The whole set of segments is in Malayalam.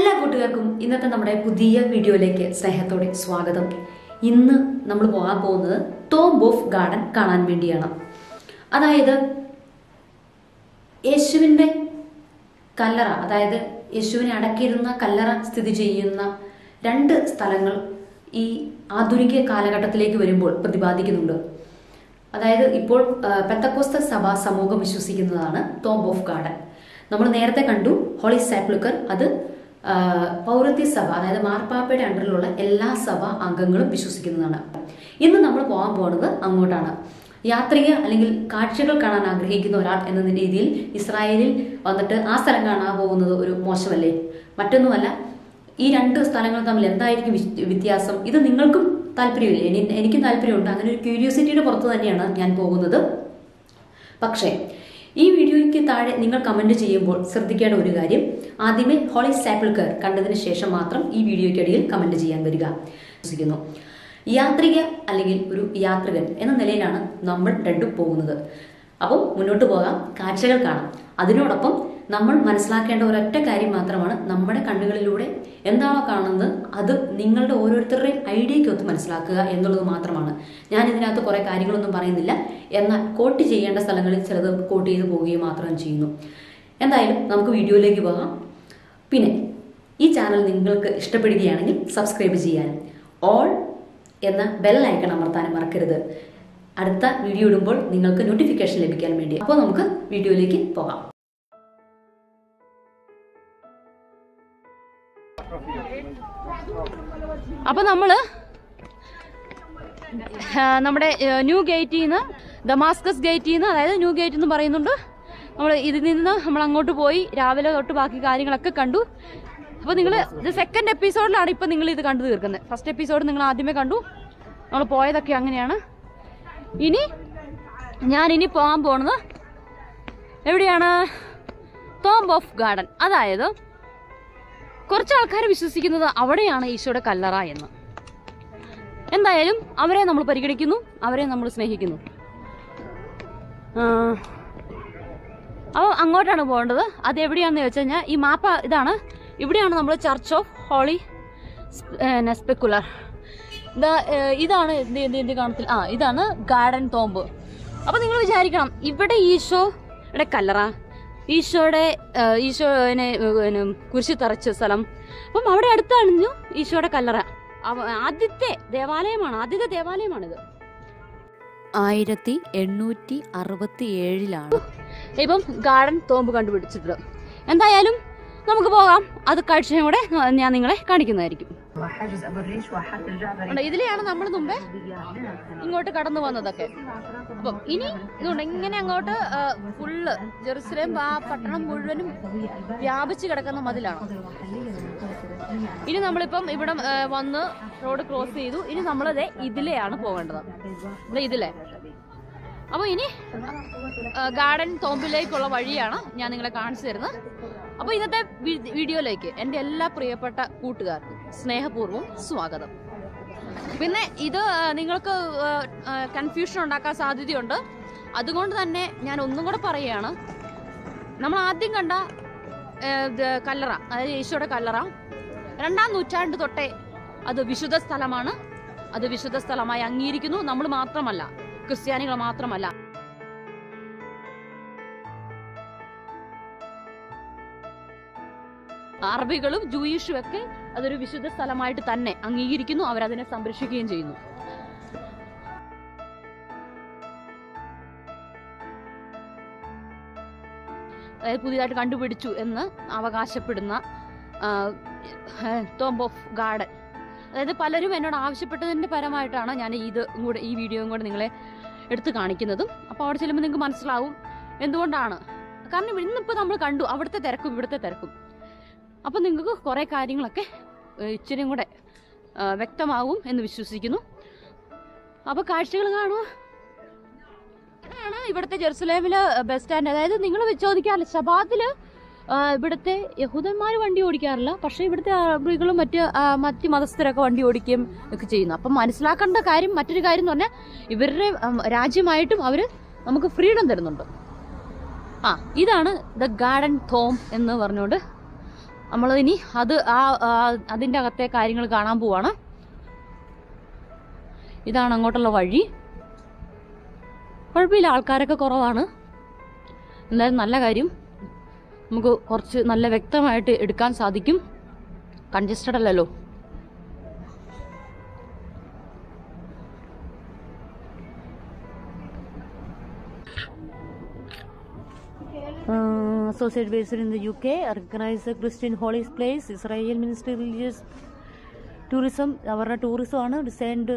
എല്ലാ കൂട്ടുകാർക്കും ഇന്നത്തെ നമ്മുടെ പുതിയ വീഡിയോയിലേക്ക് സ്നേഹത്തോടെ സ്വാഗതം ഇന്ന് നമ്മൾ പോകാൻ പോകുന്നത് തോംബ് ഓഫ് ഗാർഡൻ കാണാൻ വേണ്ടിയാണ് അതായത് യേശുവിൻ്റെ കല്ലറ അതായത് യേശുവിനെ അടക്കിയിരുന്ന കല്ലറ സ്ഥിതി ചെയ്യുന്ന രണ്ട് സ്ഥലങ്ങൾ ഈ ആധുനിക കാലഘട്ടത്തിലേക്ക് വരുമ്പോൾ പ്രതിപാദിക്കുന്നുണ്ട് അതായത് ഇപ്പോൾ ആ, പെന്തക്കോസ്ത സഭ സമൂഹം വിശ്വസിക്കുന്നതാണ് തോംബ് ഓഫ് ഗാർഡൻ നമ്മൾ നേരത്തെ കണ്ടു ഹോളി സാപ്ലുക്കർ അത് ആ, പൗരത്യ സഭ അതായത് മാർപ്പാപ്പയുടെ അണ്ടറിലുള്ള എല്ലാ സഭ അംഗങ്ങളും വിശ്വസിക്കുന്നതാണ് ഇന്ന് നമ്മൾ പോകാൻ പോകുന്നത് അങ്ങോട്ടാണ് യാത്രിക അല്ലെങ്കിൽ കാഴ്ചകൾ കാണാൻ ആഗ്രഹിക്കുന്ന ഒരാൾ എന്ന രീതിയിൽ ഇസ്രായേലിൽ വന്നിട്ട് ആ സ്ഥലം കാണാൻ പോകുന്നത് ഒരു മോശമല്ലേ മറ്റൊന്നുമല്ല ഈ രണ്ട് സ്ഥലങ്ങൾ തമ്മിൽ എന്തായിരിക്കും വിസ്- വ്യത്യാസം ഇത് നിങ്ങൾക്കും താല്പര്യമില്ലേ എനി എനിക്കും താല്പര്യമുണ്ട് അങ്ങനെ ഒരു ക്യൂരിയോസിറ്റിയുടെ പുറത്ത് തന്നെയാണ് ഞാൻ പോകുന്നത് പക്ഷേ ഈ വീഡിയോയ്ക്ക് താഴെ നിങ്ങൾ കമന്റ് ചെയ്യുമ്പോൾ ശ്രദ്ധിക്കേണ്ട ഒരു കാര്യം ആദ്യമേ ഹോളി സാപ്പിൾക്കർ കണ്ടതിന് ശേഷം മാത്രം ഈ വീഡിയോയ്ക്കടിയിൽ കമന്റ് ചെയ്യാൻ വരിക വിശ്വസിക്കുന്നു യാത്രിക അല്ലെങ്കിൽ ഒരു യാത്രികൻ എന്ന നിലയിലാണ് നമ്മൾ രണ്ടും പോകുന്നത് അപ്പോൾ മുന്നോട്ട് പോകാം കാഴ്ചകൾ കാണാം അതിനോടൊപ്പം നമ്മൾ മനസ്സിലാക്കേണ്ട ഒരൊറ്റ കാര്യം മാത്രമാണ് നമ്മുടെ കണ്ണുകളിലൂടെ എന്താണോ കാണുന്നത് അത് നിങ്ങളുടെ ഓരോരുത്തരുടെയും ഐഡിയയ്ക്കൊത്ത് മനസ്സിലാക്കുക എന്നുള്ളത് മാത്രമാണ് ഞാൻ ഇതിനകത്ത് കുറേ കാര്യങ്ങളൊന്നും പറയുന്നില്ല എന്നാൽ കോട്ട് ചെയ്യേണ്ട സ്ഥലങ്ങളിൽ ചിലത് കോട്ട് ചെയ്ത് പോവുകയും മാത്രം ചെയ്യുന്നു എന്തായാലും നമുക്ക് വീഡിയോയിലേക്ക് പോകാം പിന്നെ ഈ ചാനൽ നിങ്ങൾക്ക് ഇഷ്ടപ്പെടുകയാണെങ്കിൽ സബ്സ്ക്രൈബ് ചെയ്യാനും ഓൾ എന്ന ബെൽ ഐക്കൺ അമർത്താനും മറക്കരുത് അടുത്ത വീഡിയോ ഇടുമ്പോൾ നിങ്ങൾക്ക് നോട്ടിഫിക്കേഷൻ ലഭിക്കാൻ വേണ്ടി അപ്പോൾ നമുക്ക് വീഡിയോയിലേക്ക് പോകാം അപ്പോൾ നമ്മൾ നമ്മുടെ ഏഹ്, ന്യൂ ഗേറ്റിൽ നിന്ന് ദമാസ്കസ് ഗേറ്റിൽ നിന്ന് അതായത് ന്യൂ ഗേറ്റ് എന്ന് പറയുന്നുണ്ട് നമ്മൾ ഇതിൽ നിന്ന് നമ്മൾ അങ്ങോട്ട് പോയി രാവിലെ തൊട്ട് ബാക്കി കാര്യങ്ങളൊക്കെ കണ്ടു അപ്പോൾ നിങ്ങൾ ഇത് സെക്കൻഡ് എപ്പിസോഡിലാണ് ഇപ്പോൾ നിങ്ങൾ ഇത് കണ്ടു തീർക്കുന്നത് ഫസ്റ്റ് എപ്പിസോഡ് നിങ്ങൾ ആദ്യമേ കണ്ടു നമ്മൾ പോയതൊക്കെ അങ്ങനെയാണ് ഇനി ഞാൻ ഇനി പോകാൻ പോണത് എവിടെയാണ് തോംബ് ഓഫ് ഗാർഡൻ അതായത് കുറച്ച് ആൾക്കാർ വിശ്വസിക്കുന്നത് അവിടെയാണ് ഈശോയുടെ കല്ലറ എന്ന് എന്തായാലും അവരെ നമ്മൾ പരിഗണിക്കുന്നു അവരെ നമ്മൾ സ്നേഹിക്കുന്നു അപ്പോൾ അങ്ങോട്ടാണ് പോകേണ്ടത് അത് എവിടെയാണെന്ന് ചോദിച്ചു കഴിഞ്ഞാൽ ഈ മാപ്പ ഇതാണ് ഇവിടെയാണ് നമ്മൾ ചർച്ച് ഓഫ് ഹോളി സ്പെക്കുലർ ഇതാ ഏഹ്, ഇതാണ് എന്ത് എന്ത് എന്ത് കാണത്തിൽ ആ ഇതാണ് ഗാർഡൻ തോമ്പ് അപ്പോൾ നിങ്ങൾ വിചാരിക്കണം ഇവിടെ ഈശോയുടെ കല്ലറ ഈശോയുടെ ഏഹ്, ഈശോനെ ഏഹ്, കുരിശി തറച്ച സ്ഥലം അപ്പം അവിടെ അടുത്താണ് ഈശോയുടെ കല്ലറ അവ- ആദ്യത്തെ ദേവാലയമാണ് ആദ്യത്തെ ദേവാലയമാണിത് ആയിരത്തി എണ്ണൂറ്റി അറുപത്തി ഏഴിലാണ് ഇപ്പം ഗാർഡൻ തോമ്പ് കണ്ടുപിടിച്ചിട്ടുണ്ട് എന്തായാലും നമുക്ക് പോകാം അത് കാഴ്ചയും കൂടെ ഞാൻ നിങ്ങളെ കാണിക്കുന്നതായിരിക്കും وحاجز ابو الريش وحات الجعبري ഉണ്ട്, ഇതിലെയാണ് നമ്മൾ മുമ്പേ ഇങ്ങോട്ട് കടന്നു വന്നതൊക്കെ അപ്പം ഇനി ഇതുകൊണ്ട് ഇങ്ങനെ അങ്ങോട്ട് ഫുള്ള് ജെറുസലേം ആ പട്ടണം മുഴുവനും വ്യാപിച്ചു കിടക്കുന്ന മതിലാണ് ഇനി നമ്മളിപ്പം ഇവിടെ ആ, വന്ന് റോഡ് ക്രോസ് ചെയ്തു ഇനി നമ്മളത് ഇതിലെയാണ് പോകേണ്ടത് ദേ ഇതിലെ അപ്പോൾ ഇനി ആ, ഗാർഡൻ തോമ്പിലേക്കുള്ള വഴിയാണ് ഞാൻ നിങ്ങളെ കാണിച്ചു തരുന്നത് അപ്പോൾ ഇന്നത്തെ വി- വീഡിയോയിലേക്ക് എൻ്റെ എല്ലാ പ്രിയപ്പെട്ട കൂട്ടുകാർക്കും സ്നേഹപൂർവ്വം സ്വാഗതം പിന്നെ ഇത് ആ, നിങ്ങൾക്ക് കൺഫ്യൂഷൻ ഉണ്ടാക്കാൻ സാധ്യതയുണ്ട് അതുകൊണ്ട് തന്നെ ഞാൻ ഒന്നും കൂടെ പറയുകയാണ് നമ്മൾ ആദ്യം കണ്ട ആ, ഇത് കല്ലറ അതായത് യേശുയുടെ കല്ലറ രണ്ടാം നൂറ്റാണ്ട് തൊട്ടേ അത് വിശുദ്ധ സ്ഥലമാണ് അത് വിശുദ്ധ സ്ഥലമായി അംഗീകരിക്കുന്നു നമ്മൾ മാത്രമല്ല ക്രിസ്ത്യാനികൾ മാത്രമല്ല അറബികളും ജൂയിഷും ഒക്കെ അതൊരു വിശുദ്ധ സ്ഥലമായിട്ട് തന്നെ അംഗീകരിക്കുന്നു അവരതിനെ സംരക്ഷിക്കുകയും ചെയ്യുന്നു അതായത് പുതിയതായിട്ട് കണ്ടുപിടിച്ചു എന്ന് അവകാശപ്പെടുന്ന തോംബ് ഓഫ് ഗാർഡൻ അതായത് പലരും എന്നോട് ആവശ്യപ്പെട്ടതിൻ്റെ പരമായിട്ടാണ് ഞാൻ ഇത് കൂടെ ഈ വീഡിയോയും കൂടെ നിങ്ങളെ എടുത്ത് കാണിക്കുന്നതും അപ്പോൾ അവിടെ ചെല്ലുമ്പോൾ നിങ്ങൾക്ക് മനസ്സിലാവും എന്തുകൊണ്ടാണ് കാരണം ഇന്നിപ്പോൾ നമ്മൾ കണ്ടു അവിടുത്തെ തിരക്കും ഇവിടുത്തെ തിരക്കും അപ്പം നിങ്ങൾക്ക് കുറേ കാര്യങ്ങളൊക്കെ ഏഹ്, ഇച്ചിരിയും കൂടെ ആ, വ്യക്തമാവും എന്ന് വിശ്വസിക്കുന്നു അപ്പോൾ കാഴ്ചകൾ കാണുമോ ആണ് ഇവിടുത്തെ ജെറുസലേമിലെ ബസ് സ്റ്റാൻഡ് അതായത് നിങ്ങൾ ചോദിക്കാറില്ല ശബാത്തിൽ ഇവിടുത്തെ യഹൂദന്മാർ വണ്ടി ഓടിക്കാറില്ല പക്ഷേ ഇവിടുത്തെ അറബികളും മറ്റ് ആ, മറ്റ് മതസ്ഥരൊക്കെ വണ്ടി ഓടിക്കുകയും ഒക്കെ ചെയ്യുന്നു അപ്പം മനസ്സിലാക്കേണ്ട കാര്യം മറ്റൊരു കാര്യം എന്ന് പറഞ്ഞാൽ ഇവരുടെ ഉം, രാജ്യമായിട്ടും അവർ നമുക്ക് ഫ്രീഡം തരുന്നുണ്ട് ആ ഇതാണ് ദ ഗാർഡൻ തോം എന്ന് പറഞ്ഞുകൊണ്ട് നമ്മൾ ഇനി അത് ആ ആ- അതിൻ്റെ അകത്തെ കാര്യങ്ങൾ കാണാൻ പോവാണ് ഇതാണ് അങ്ങോട്ടുള്ള വഴി കുഴപ്പമില്ല ആൾക്കാരൊക്കെ കുറവാണ് എന്തായാലും നല്ല കാര്യം നമുക്ക് കുറച്ച് നല്ല വ്യക്തമായിട്ട് എടുക്കാൻ സാധിക്കും കൺജസ്റ്റഡ് അല്ലല്ലോ uh, associate based in the UK, recognized the Christian holy place, Israel Ministry religious tourism, അവരുടെ ടൂറിസം ആണ് designed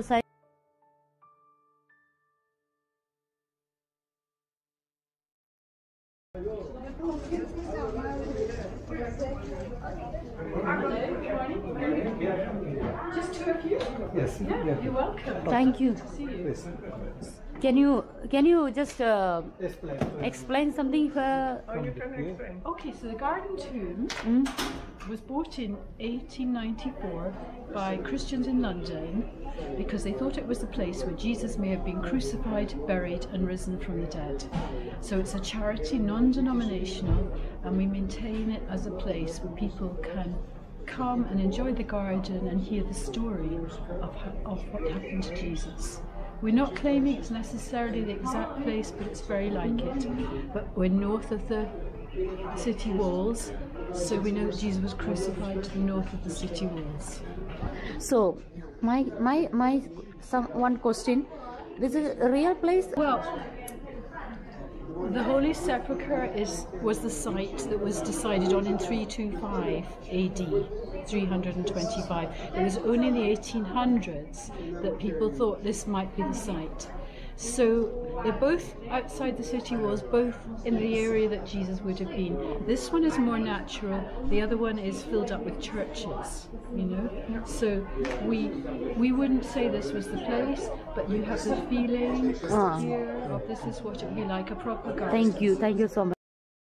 Yes, yeah. You're welcome. Thank you Yes. Can you can you just uh, Explain. explain something? Uh, Okay, so the Garden Tomb mm? was bought in 1894 by Christians in London because they thought it was the place where Jesus may have been crucified, buried, and risen from the dead. So it's a charity, non denominational, and we maintain it as a place where people can come and enjoy the garden and hear the story of, ho- of what happened to Jesus. We're not claiming it's necessarily the exact place, but it's very like it. But we're north of the city walls, so we know that Jesus was crucified to the north of the city walls. So my my my some one question. This is a real place. Well, the Holy Sepulchre is was the site that was decided on in 325 AD. 325. It was only in the 1800s that people thought this might be the site. So they're both outside the city walls, both in the area that Jesus would have been. This one is more natural. The other one is filled up with churches. You know, so we we wouldn't say this was the place, but you have the feeling Ah. here of this is what it would be like a proper garden. Thank you, thank you so much.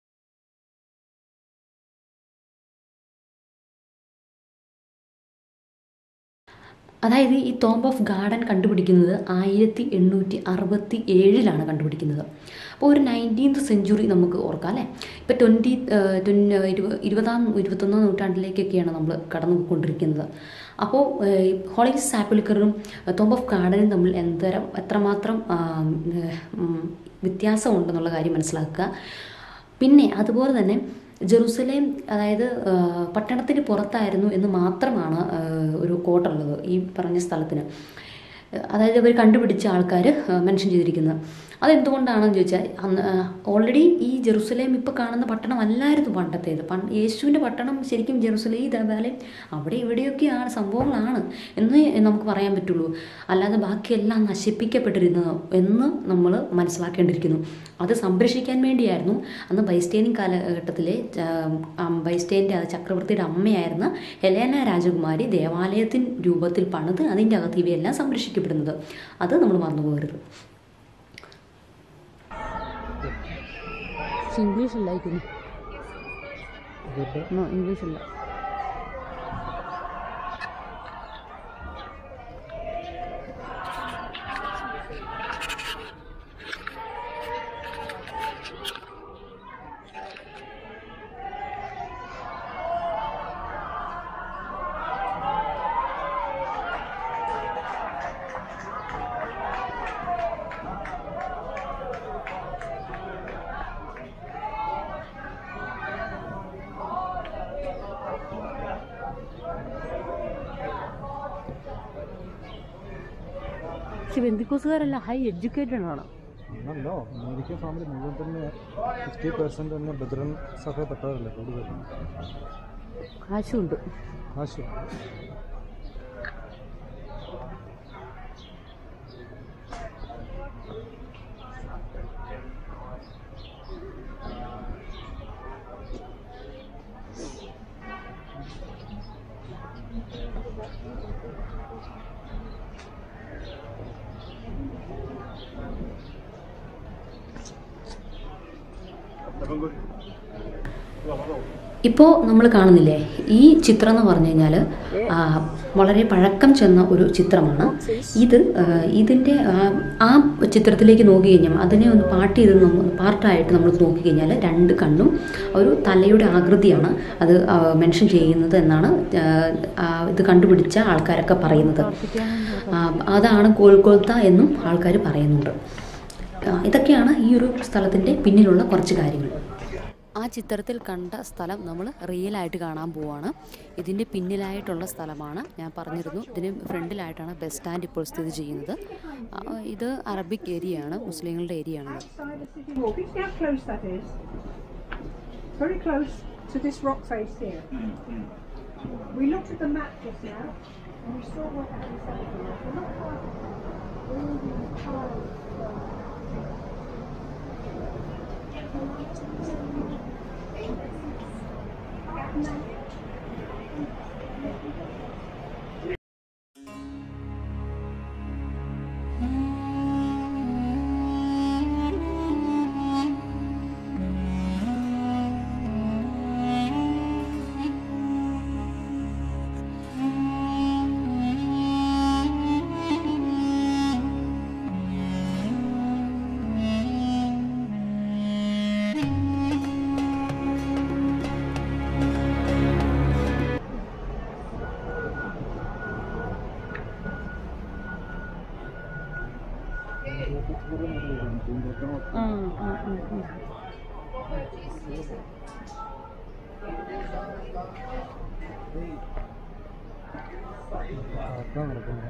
അതായത് ഈ തോംബ് ഓഫ് ഗാർഡൻ കണ്ടുപിടിക്കുന്നത് ആയിരത്തി എണ്ണൂറ്റി അറുപത്തി ഏഴിലാണ് കണ്ടുപിടിക്കുന്നത് അപ്പോൾ ഒരു നയൻറ്റീൻത് സെഞ്ചുറി നമുക്ക് ഓർക്കാം അല്ലേ ഇപ്പോൾ ട്വൻറ്റി ഇരുപതാം ഇരുപത്തൊന്നാം നൂറ്റാണ്ടിലേക്കൊക്കെയാണ് നമ്മൾ കടന്നു പോയിക്കൊണ്ടിരിക്കുന്നത് അപ്പോൾ ഹോളി സാപ്പിളിക്കറും തോംബ് ഓഫ് ഗാർഡനും തമ്മിൽ എന്തരം എത്രമാത്രം ആ, ഉം, വ്യത്യാസമുണ്ടെന്നുള്ള കാര്യം മനസ്സിലാക്കുക പിന്നെ അതുപോലെ തന്നെ ജെറുസലേം അതായത് ആ, പട്ടണത്തിന് പുറത്തായിരുന്നു എന്ന് മാത്രമാണ് ആ, ഒരു കോട്ടുള്ളത് ഈ പറഞ്ഞ സ്ഥലത്തിന് അതായത് അവർ കണ്ടുപിടിച്ച ആൾക്കാർ മെൻഷൻ ചെയ്തിരിക്കുന്നത് അതെന്തുകൊണ്ടാണെന്ന് ചോദിച്ചാൽ അന്ന് ഓൾറെഡി ഈ ജെറുസലേം ഇപ്പോൾ കാണുന്ന പട്ടണം അല്ലായിരുന്നു പണ്ടത്തേത് പണ്ട് യേശുവിൻ്റെ പട്ടണം ശരിക്കും ജെറുസലേം ഈ ദേവാലയം അവിടെ ഇവിടെയൊക്കെയാണ് സംഭവങ്ങളാണ് എന്ന് നമുക്ക് പറയാൻ പറ്റുള്ളൂ അല്ലാതെ ബാക്കിയെല്ലാം നശിപ്പിക്കപ്പെട്ടിരുന്നത് എന്ന് നമ്മൾ മനസ്സിലാക്കേണ്ടിയിരിക്കുന്നു അത് സംരക്ഷിക്കാൻ വേണ്ടിയായിരുന്നു അന്ന് ബൈസ്റ്റൈനിങ് കാലഘട്ടത്തിലെ ബൈസ്റ്റൈൻ്റെ ചക്രവർത്തിയുടെ അമ്മയായിരുന്ന ഹെലേന രാജകുമാരി ദേവാലയത്തിൻ രൂപത്തിൽ പണിത് അതിൻ്റെ അകത്ത് ഇവയെല്ലാം സംരക്ഷിക്കപ്പെടുന്നത് അത് നമ്മൾ മറന്നു പോകരുത് ഇംഗ്ലീഷ് അല്ലായിരിക്കുന്നു നോ ഇംഗ്ലീഷ് അല്ല പക്ഷെ ബന്ധുക്കോസുകാരെല്ലാം ഹൈ എഡ്യൂക്കേറ്റഡ് ആണ് അല്ല അമേരിക്കൻ ഫാമിലി മുഴുവൻ തന്നെ ഫിഫ്റ്റി പെർസെൻറ്റ് തന്നെ ബദ്രൻ സഭയപ്പെട്ടവരല്ലേ കൂടുതലും കാശുണ്ട് കാശ് ഇപ്പോൾ നമ്മൾ കാണുന്നില്ലേ ഈ ചിത്രം എന്ന് പറഞ്ഞു കഴിഞ്ഞാൽ വളരെ പഴക്കം ചെന്ന ഒരു ചിത്രമാണ് ഇത് ആ, ഇതിൻ്റെ ആ, ആ ചിത്രത്തിലേക്ക് നോക്കി കഴിഞ്ഞാൽ അതിനെ ഒന്ന് പാട്ട് ചെയ്ത് നമ്മ- പാർട്ടായിട്ട് നമ്മൾ നോക്കി കഴിഞ്ഞാൽ രണ്ട് കണ്ണും ഒരു തലയുടെ ആകൃതിയാണ് അത് മെൻഷൻ ചെയ്യുന്നത് എന്നാണ് ആ, ആ, ഇത് കണ്ടുപിടിച്ച ആൾക്കാരൊക്കെ പറയുന്നത് ആ, അതാണ് കോൽക്കോത്ത എന്നും ആൾക്കാർ പറയുന്നുണ്ട് ആ, ഇതൊക്കെയാണ് ഈ ഒരു സ്ഥലത്തിൻ്റെ പിന്നിലുള്ള കുറച്ച് കാര്യങ്ങൾ ആ ചിത്രത്തിൽ കണ്ട സ്ഥലം നമ്മൾ റിയലായിട്ട് കാണാൻ പോവാണ് ഇതിൻ്റെ പിന്നിലായിട്ടുള്ള സ്ഥലമാണ് ഞാൻ പറഞ്ഞിരുന്നു ഇതിന് ഫ്രണ്ടിലായിട്ടാണ് ബസ് സ്റ്റാൻഡ് ഇപ്പോൾ സ്ഥിതി ചെയ്യുന്നത് ആ, ഇത് അറബിക് ഏരിയയാണ് മുസ്ലിങ്ങളുടെ ഏരിയയാണ് side of City Walk. You see how close that is? Very close to this rock face here. We looked at the map just now and we saw what that was like. We're not quite all these piles. ആർക്കാ നടക്കുന്നത്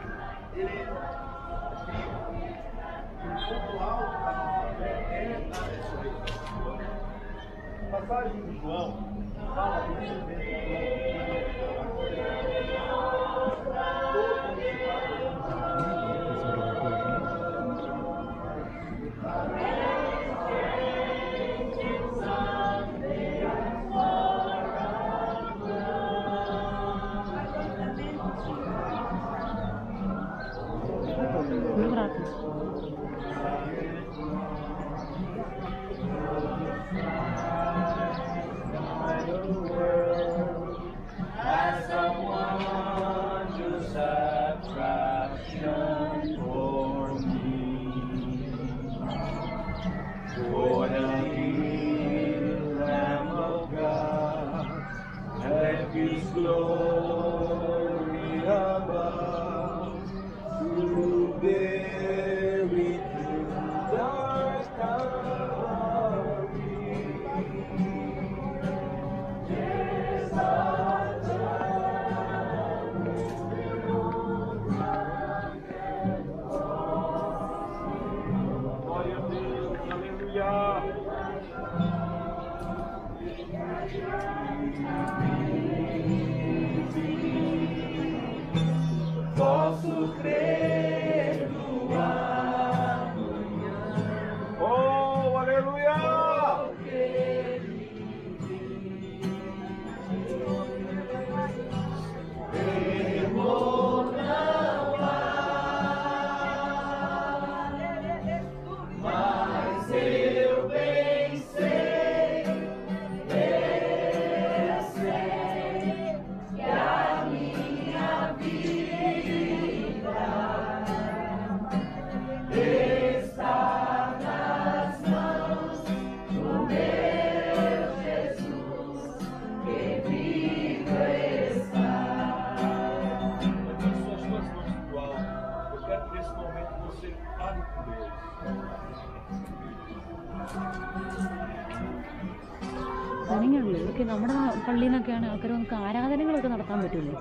ജനങ്ങളില്ലേ ഇതൊക്കെ നമ്മുടെ പള്ളിയിൽ നിന്നൊക്കെയാണ് ആൾക്കാർ നമുക്ക് ആരാധനകളൊക്കെ നടത്താൻ പറ്റില്ലേ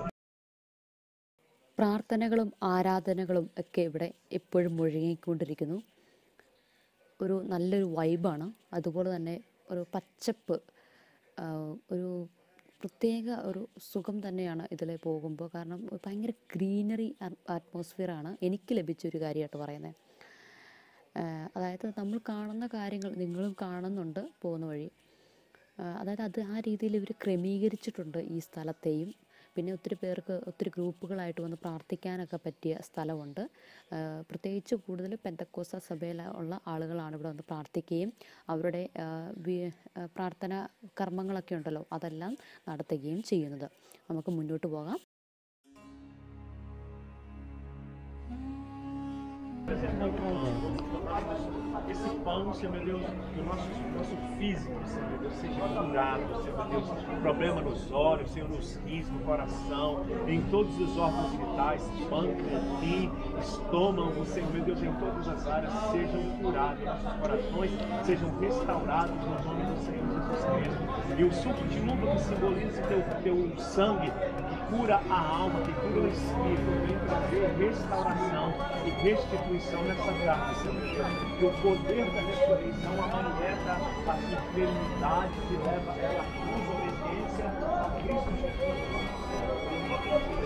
പ്രാർത്ഥനകളും ആരാധനകളും ഒക്കെ ഇവിടെ എപ്പോഴും മുഴുകിക്കൊണ്ടിരിക്കുന്നു ഒരു നല്ലൊരു വൈബാണ് അതുപോലെ തന്നെ ഒരു പച്ചപ്പ് ആ, ഒരു പ്രത്യേക ഒരു സുഖം തന്നെയാണ് ഇതിൽ പോകുമ്പോൾ കാരണം ഭയങ്കര ഗ്രീനറി അറ്റ്മോസ്ഫിയറാണ് എനിക്ക് ലഭിച്ച ഒരു കാര്യമായിട്ട് പറയുന്നത് അതായത് നമ്മൾ കാണുന്ന കാര്യങ്ങൾ നിങ്ങളും കാണുന്നുണ്ട് പോകുന്ന വഴി ആ, അതായത് അത് ആ രീതിയിൽ ഇവർ ക്രമീകരിച്ചിട്ടുണ്ട് ഈ സ്ഥലത്തെയും പിന്നെ ഒത്തിരി പേർക്ക് ഒത്തിരി ഗ്രൂപ്പുകളായിട്ട് വന്ന് പ്രാർത്ഥിക്കാനൊക്കെ പറ്റിയ സ്ഥലമുണ്ട് ആ, പ്രത്യേകിച്ച് കൂടുതൽ പെന്തക്കോസ സഭയിൽ ഉള്ള ആളുകളാണ് ഇവിടെ വന്ന് പ്രാർത്ഥിക്കുകയും അവരുടെ ആ, വി- ആ, പ്രാർത്ഥന കർമ്മങ്ങളൊക്കെ ഉണ്ടല്ലോ അതെല്ലാം നടത്തുകയും ചെയ്യുന്നത് നമുക്ക് മുന്നോട്ട് പോകാം Esse pão, Senhor meu Deus, que o nosso, nosso físico, Senhor meu Deus, seja curado, Senhor meu Deus, problema nos olhos, Senhor, nos rins, no coração, em todos os órgãos vitais, pâncreas, rim, estômago, Senhor meu Deus, em todas as áreas, sejam curados, nossos corações sejam restaurados no nome do Senhor Jesus Cristo. E o suco de uva que simboliza teu, teu sangue, que cura a alma, que cura o espírito, vem trazer restauração e restituição nessa carne, Senhor meu Deus. Que o poder da ressurreição amanheta a sua enfermidade e leva ela à cruz, obediência a Cristo Jesus.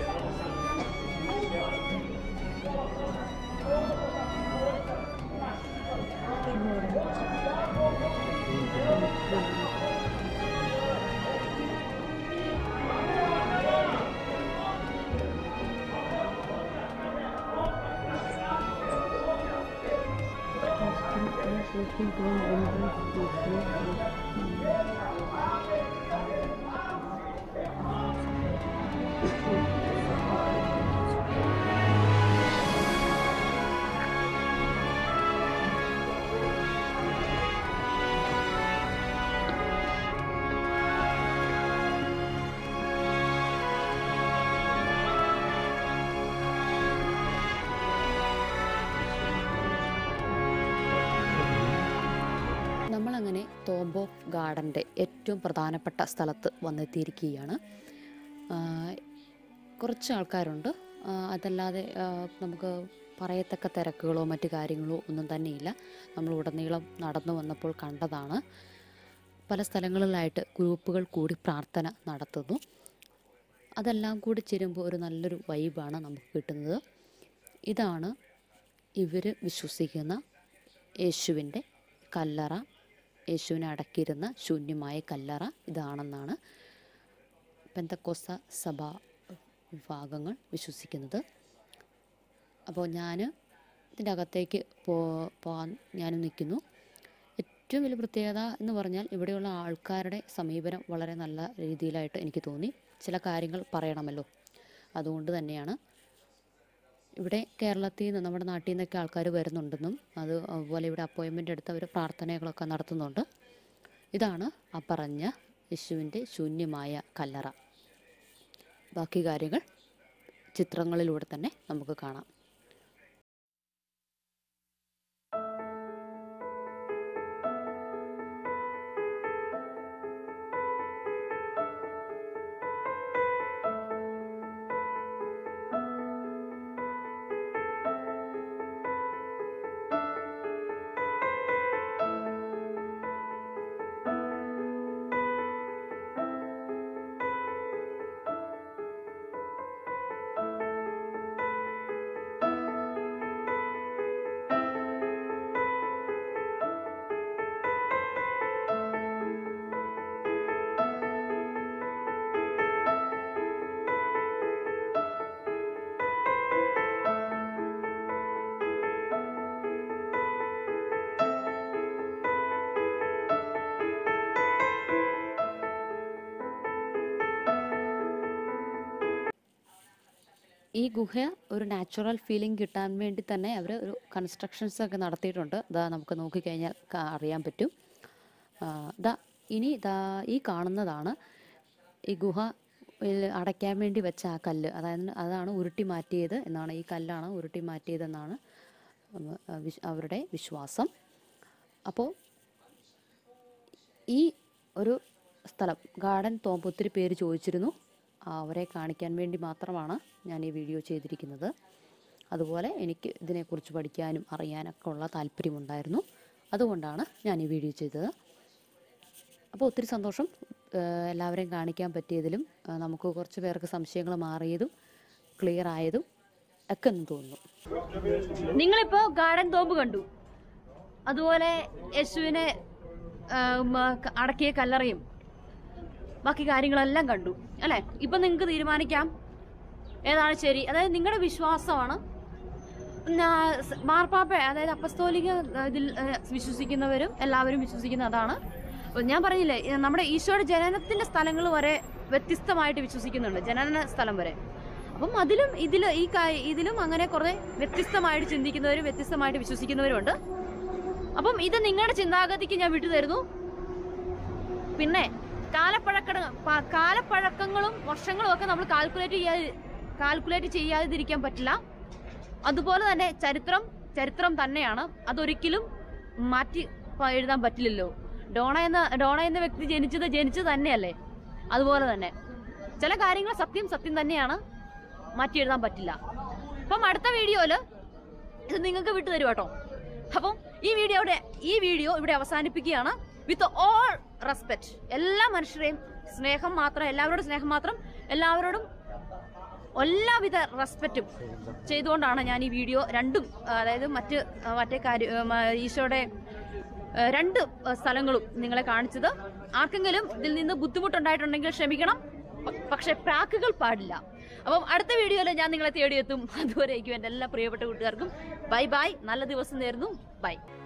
നമ്മളങ്ങനെ തോംബോ ഗാർഡൻ്റെ ഏറ്റവും പ്രധാനപ്പെട്ട സ്ഥലത്ത് വന്നെത്തിയിരിക്കുകയാണ് ആ, കുറച്ച് ആൾക്കാരുണ്ട് ആ, അതല്ലാതെ ആ, നമുക്ക് പറയത്തക്ക തിരക്കുകളോ മറ്റു കാര്യങ്ങളോ ഒന്നും തന്നെയില്ല നമ്മൾ ഉടനീളം നടന്നു വന്നപ്പോൾ കണ്ടതാണ് പല സ്ഥലങ്ങളിലായിട്ട് ഗ്രൂപ്പുകൾ കൂടി പ്രാർത്ഥന നടത്തുന്നു അതെല്ലാം കൂടി ചേരുമ്പോൾ ഒരു നല്ലൊരു വൈബാണ് നമുക്ക് കിട്ടുന്നത് ഇതാണ് ഇവർ വിശ്വസിക്കുന്ന യേശുവിൻ്റെ കല്ലറ യേശുവിനെ അടക്കിയിരുന്ന ശൂന്യമായ കല്ലറ ഇതാണെന്നാണ് പെന്തക്കോസ്ത സഭ വിഭാഗങ്ങൾ വിശ്വസിക്കുന്നത് അപ്പോൾ ഞാൻ ഇതിൻ്റെ അകത്തേക്ക് പോ പോകാൻ ഞാനും നിൽക്കുന്നു ഏറ്റവും വലിയ പ്രത്യേകത എന്ന് പറഞ്ഞാൽ ഇവിടെയുള്ള ആൾക്കാരുടെ സമീപനം വളരെ നല്ല രീതിയിലായിട്ട് എനിക്ക് തോന്നി ചില കാര്യങ്ങൾ പറയണമല്ലോ അതുകൊണ്ട് തന്നെയാണ് ഇവിടെ കേരളത്തിൽ നിന്ന് നമ്മുടെ നാട്ടിൽ നിന്നൊക്കെ ആൾക്കാർ വരുന്നുണ്ടെന്നും അത് അതുപോലെ ഇവിടെ അപ്പോയിൻമെൻ്റ് എടുത്ത് അവർ പ്രാർത്ഥനകളൊക്കെ നടത്തുന്നുണ്ട് ഇതാണ് ആ പറഞ്ഞ യേശുവിൻ്റെ ശൂന്യമായ കല്ലറ ബാക്കി കാര്യങ്ങൾ ചിത്രങ്ങളിലൂടെ തന്നെ നമുക്ക് കാണാം ഈ ഗുഹ ഒരു നാച്ചുറൽ ഫീലിംഗ് കിട്ടാൻ വേണ്ടി തന്നെ അവർ ഒരു കൺസ്ട്രക്ഷൻസ് ഒക്കെ നടത്തിയിട്ടുണ്ട് ഇതാ നമുക്ക് നോക്കിക്കഴിഞ്ഞാൽ കാ- അറിയാൻ പറ്റും ആ, ദാ ഇനി ദാ ഈ കാണുന്നതാണ് ഈ ഗുഹ യിൽ അടയ്ക്കാൻ വേണ്ടി വെച്ച ആ കല്ല് അതായത് അതാണ് ഉരുട്ടി മാറ്റിയത് എന്നാണ് ഈ കല്ലാണ് ഉരുട്ടി മാറ്റിയതെന്നാണ് ഉം, ആ, വിശ്- അവരുടെ വിശ്വാസം അപ്പോൾ ഈ ഒരു സ്ഥലം ഗാർഡൻ തോമ്പ് ഒത്തിരി പേര് ചോദിച്ചിരുന്നു ആ, അവരെ കാണിക്കാൻ വേണ്ടി മാത്രമാണ് ഞാൻ ഈ വീഡിയോ ചെയ്തിരിക്കുന്നത് അതുപോലെ എനിക്ക് ഇതിനെക്കുറിച്ച് പഠിക്കാനും അറിയാനൊക്കെ ഉള്ള താല്പര്യമുണ്ടായിരുന്നു അതുകൊണ്ടാണ് ഞാൻ ഈ വീഡിയോ ചെയ്തത് അപ്പോൾ ഒത്തിരി സന്തോഷം ഏഹ് എല്ലാവരെയും കാണിക്കാൻ പറ്റിയതിലും ഏഹ് നമുക്ക് കുറച്ച് പേർക്ക് സംശയങ്ങൾ മാറിയതും ക്ലിയർ ആയതും ഒക്കെ എന്ന് തോന്നുന്നു നിങ്ങളിപ്പോ ഗാർഡൻ തോമ്പ് കണ്ടു അതുപോലെ യേശുവിനെ ആ, ഉം, ആ, ക- അടക്കിയ കല്ലറയും ബാക്കി കാര്യങ്ങളെല്ലാം കണ്ടു അല്ലെ ഇപ്പൊ നിങ്ങൾക്ക് തീരുമാനിക്കാം ഏതാണ് ശരി അതായത് നിങ്ങളുടെ വിശ്വാസമാണ് ഞാ- സ് മാർപ്പാപ്പ അതായത് അപ്പസ്തോലിക ഏഹ്, ഇതിൽ ഏഹ്, വിശ്വസിക്കുന്നവരും എല്ലാവരും വിശ്വസിക്കുന്ന അതാണ് അപ്പൊ ഞാൻ പറഞ്ഞില്ലേ ഏഹ്, നമ്മുടെ ഈശോയുടെ ജനനത്തിന്റെ സ്ഥലങ്ങൾ വരെ വ്യത്യസ്തമായിട്ട് വിശ്വസിക്കുന്നുണ്ട് ജനന സ്ഥലം വരെ അപ്പം അതിലും ഇതിൽ ഈ കാ- ഇതിലും അങ്ങനെ കുറെ വ്യത്യസ്തമായിട്ട് ചിന്തിക്കുന്നവരും വ്യത്യസ്തമായിട്ട് വിശ്വസിക്കുന്നവരും ഉണ്ട് അപ്പം ഇത് നിങ്ങളുടെ ചിന്താഗതിക്ക് ഞാൻ വിട്ടു തരുന്നു പിന്നെ കാലപ്പഴക്ക പ- കാലപ്പഴക്കങ്ങളും വർഷങ്ങളും ഒക്കെ നമ്മൾ കാൽക്കുലേറ്റ് ചെയ്യാതെ കാൽക്കുലേറ്റ് ചെയ്യാതിരിക്കാൻ പറ്റില്ല അതുപോലെ തന്നെ ചരിത്രം ചരിത്രം തന്നെയാണ് അതൊരിക്കലും മാറ്റി പ- എഴുതാൻ പറ്റില്ലല്ലോ ഡോണ എന്ന ഡോണ എന്ന വ്യക്തി ജനിച്ചത് ജനിച്ചത് തന്നെയല്ലേ അതുപോലെ തന്നെ ചില കാര്യങ്ങൾ സത്യം സത്യം തന്നെയാണ് മാറ്റി എഴുതാൻ പറ്റില്ല അപ്പം അടുത്ത വീഡിയോയില് ഇത് നിങ്ങൾക്ക് വിട്ടു തരും കേട്ടോ അപ്പം ഈ വീഡിയോയുടെ ഈ വീഡിയോ ഇവിടെ അവസാനിപ്പിക്കുകയാണ് വിത്ത് ഓൾ റെസ്പെക്ട് എല്ലാ മനുഷ്യരെയും സ്നേഹം മാത്രം എല്ലാവരോടും സ്നേഹം മാത്രം എല്ലാവരോടും എല്ലാവിധ റെസ്പെക്റ്റും ചെയ്തുകൊണ്ടാണ് ഞാൻ ഈ വീഡിയോ രണ്ടും അതായത് മറ്റ് ആ, മറ്റേ കാര്യ ആ, മ- ഈശോയുടെ ആ, രണ്ട് ആ, സ്ഥലങ്ങളും നിങ്ങളെ കാണിച്ചത് ആർക്കെങ്കിലും ഇതിൽ നിന്ന് ബുദ്ധിമുട്ടുണ്ടായിട്ടുണ്ടെങ്കിൽ ക്ഷമിക്കണം പ- പക്ഷെ പ്രാക്കുകൾ പാടില്ല അപ്പം അടുത്ത വീഡിയോയിൽ ഞാൻ നിങ്ങളെ തേടിയെത്തും അതുവരേക്കും എൻ്റെ എല്ലാ പ്രിയപ്പെട്ട കൂട്ടുകാർക്കും ബൈ ബൈ നല്ല ദിവസം നേരുന്നു ബൈ